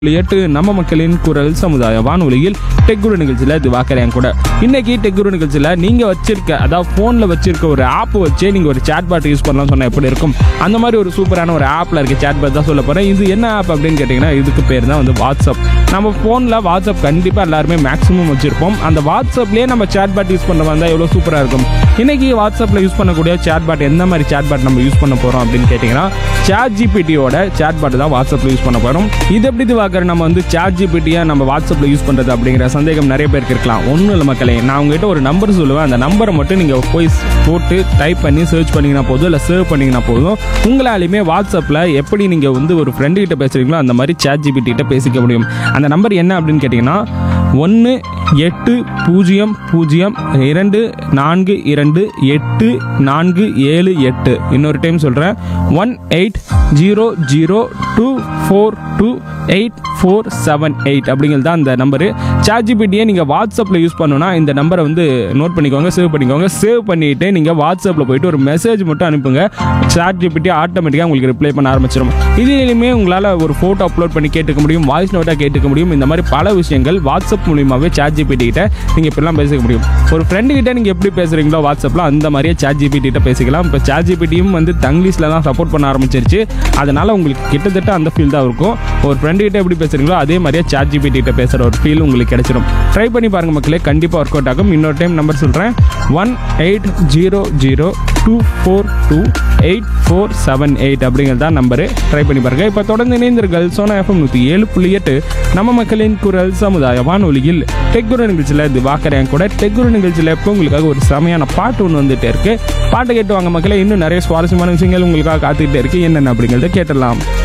எட்டு நம்ம மக்களின் குரல் சமுதாய வானொலியில் டெக்குரு நிகழ்ச்சியில் இது வாக்கறேன் கூட இன்னைக்கு டெக்குரு நிகழ்ச்சியில் நீங்கள் வச்சிருக்க அதாவது ஃபோனில் வச்சிருக்க ஒரு ஆப் வச்சே நீங்கள் ஒரு chat பாட் யூஸ் பண்ணலாம் சொன்னால் எப்படி இருக்கும் அந்த மாதிரி ஒரு சூப்பரான ஒரு ஆப்பில் இருக்க chat பாட் தான் சொல்ல போகிறேன் இது என்ன ஆப் அப்படின்னு கேட்டிங்கன்னா இதுக்கு பேர் தான் வந்து வாட்ஸ்அப் நம்ம ஃபோனில் வாட்ஸ்அப் கண்டிப்பாக எல்லாருமே மேக்ஸிமம் வச்சிருப்போம் அந்த வாட்ஸ்அப்லேயே நம்ம chat பாட் யூஸ் பண்ண வந்தால் எவ்வளோ சூப்பராக இருக்கும் இன்னைக்கு வாட்ஸ்அப்பில் யூஸ் பண்ணக்கூடிய chat பாட் எந்த மாதிரி chat பாட் நம்ம யூஸ் பண்ண போகிறோம் அப்படின்னு கேட்டிங்கன்னா சாட் ஜிபிடியோட chat பாட் தான் வாட்ஸ்அப்பில் யூஸ் பண்ண போகிறோம் இது எப்படி இது பார்க்குற நம்ம வந்து சாட் ஜிபிடியை நம்ம வாட்ஸ்அப்பில் யூஸ் பண்ணுறது அப்படிங்கிற சந்தேகம் நிறைய பேருக்கு இருக்கலாம் ஒன்றும் இல்லை மக்களே நான் உங்ககிட்ட ஒரு நம்பர் சொல்லுவேன் அந்த நம்பரை மட்டும் நீங்கள் போய் போட்டு டைப் பண்ணி சர்ச் பண்ணிங்கன்னா போதும் இல்லை சேவ் பண்ணிங்கன்னா போதும் உங்களாலையுமே வாட்ஸ்அப்பில் எப்படி நீங்கள் வந்து ஒரு ஃப்ரெண்டு கிட்ட பேசுகிறீங்களோ அந்த மாதிரி சாட் ஜிபிடி கிட்ட பேசிக்க முடியும் அந்த நம்பர் என்ன அப்படின்னு கேட்டிங்கன்னா ஒன்று எட்டு பூஜ்ஜியம் பூஜ்ஜியம் இரண்டு நான்கு இரண்டு எட்டு நான்கு ஏழு எட்டு இன்னொரு டைம் சொல்கிறேன் one eight zero zero two four two eight four seven eight அப்படிங்கிறது தான் அந்த நம்பரு சாட்ஜிபிட்டியை நீங்கள் வாட்ஸ்அப்பில் யூஸ் பண்ணணும்னா இந்த நம்பரை வந்து நோட் பண்ணிக்கோங்க சேவ் பண்ணிக்கோங்க சேவ் பண்ணிவிட்டு நீங்கள் வாட்ஸ்அப்பில் போயிட்டு ஒரு மெசேஜ் மட்டும் அனுப்புங்க சாட்ஜிபிட்டி ஆட்டோமேட்டிக்காக உங்களுக்கு ரிப்ளை பண்ண ஆரம்பிச்சிடும் இதிலுமே உங்களால் ஒரு ஃபோட்டோ அப்லோட் பண்ணி கேட்டுக்க முடியும் வாய்ஸ் நோட்டாக கேட்டுக்க முடியும் இந்த மாதிரி பல விஷயங்கள் வாட்ஸ்அப் மூலியமாகவே சாட் ஜிபிடி கிட்ட நீங்கள் இப்படிலாம் பேசிக்க முடியும் ஒரு ஃப்ரெண்டு கிட்ட நீங்கள் எப்படி பேசுகிறீங்களோ வாட்ஸ்அப்பில் அந்த மாதிரியே சாட் ஜிபிடி கிட்ட பேசிக்கலாம் இப்போ சாட் ஜிபிடியும் வந்து தங்கிலீஷில் தான் சப்போர்ட் பண்ண ஆரம்பிச்சிருச்சு அதனால் உங்களுக்கு கிட்டத்தட்ட அந்த ஃபீல் தான் இருக்கும் ஒரு ஃப்ரெண்டு கிட்ட எப்படி பேசுகிறீங்களோ அதே மாதிரியே சாட் ஜிபிடி கிட்ட பேசுகிற ஒரு ஃபீல் உங்களுக்கு கிடைச்சிடும் ட்ரை பண்ணி பாருங்க மக்களே கண்டிப்பாக ஒர்க் அவுட் ஆகும் இன்னொரு டைம் நம்பர் சொல்கிறேன் one eight zero zero two four two eight four seven eight அப்படிங்கிறது தான் நம்பரு ட்ரை பண்ணி பாருங்க இப்போ தொடர்ந்து இணைந்தீர்கள் சோனா எஃப்எம் நூற்றி ஏழு புள்ளி எட்டு நம்ம மக்களின் குரல் சமுதாய வானொலியில் டெக்குரு நிகழ்ச்சியில் இது வாக்கறேன் கூட டெக்குரு நிகழ்ச்சியில் இப்போ உங்களுக்காக ஒரு செமையான பாட்டு ஒன்று வந்துட்டே இருக்கு பாட்டை கேட்டு வாங்க மக்களே இன்னும் நிறைய சுவாரஸ்யமான விஷயங்கள் உங்களுக்காக காத்துக்கிட்டே இருக்கு என்னென்ன அப்படிங்கிறத கேட்டலாம்